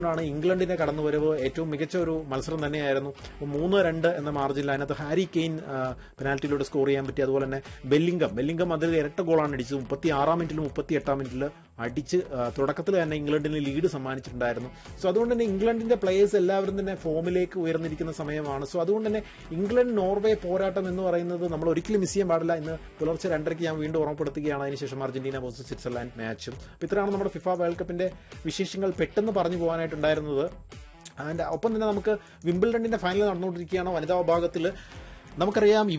ാണ് ഇംഗ്ലണ്ടിന്റെ കടന്നുവരവ് ഏറ്റവും മികച്ച ഒരു മത്സരം തന്നെയായിരുന്നു മൂന്ന് രണ്ട് എന്ന മാർജിനിൽ അതിനകത്ത് ഹാരി കെയിൻ ആ, പെനാൽറ്റിയിലൂടെ സ്കോർ ചെയ്യാൻ പറ്റി അതുപോലെ തന്നെ ബെല്ലിംഗം ബെല്ലിംഗം അതിൽ ഇരട്ട ഗോളാണ് അടിച്ചത് മുപ്പത്തി ആറാം മിനിറ്റിലും മുപ്പത്തി എട്ടാം മിനിറ്റിൽ അടിച്ച് ആ, തുടക്കത്തിൽ തന്നെ ഇംഗ്ലണ്ടിന് ലീഡ് സമ്മാനിച്ചിട്ടുണ്ടായിരുന്നു സോ അതുകൊണ്ട് തന്നെ ഇംഗ്ലണ്ടിന്റെ പ്ലേയേഴ്സ് എല്ലാവരും തന്നെ ഫോമിലേക്ക് ഉയർന്നിരിക്കുന്ന സമയമാണ് സോ അതുകൊണ്ട് തന്നെ ഇംഗ്ലണ്ട് നോർവേ പോരാട്ടം എന്ന് പറയുന്നത് നമ്മൾ ഒരിക്കലും മിസ് ചെയ്യാൻ പാടില്ല ഇന്ന് പുലർച്ചെ രണ്ടരയ്ക്ക് ഞാൻ വീണ്ടും ഓർമ്മപ്പെടുത്തുകയാണ് അതിനുശേഷം അർജന്റീന വേഴ്സസ് സ്വിറ്റ്സർലാൻഡ് മാച്ചും അപ്പോൾ ഇത്രയാണ് നമ്മുടെ ഫിഫ വേൾഡ് കപ്പിന്റെ വിശേഷങ്ങൾ പെട്ടെന്ന് പറഞ്ഞു പോകാനായിട്ടുണ്ടായിരുന്നത് ആൻഡ് ഒപ്പം തന്നെ നമുക്ക് വിംബിൾഡണിന്റെ ഫൈനൽ നടന്നുകൊണ്ടിരിക്കുകയാണ് വനിതാ വിഭാഗത്തിൽ നമുക്കറിയാം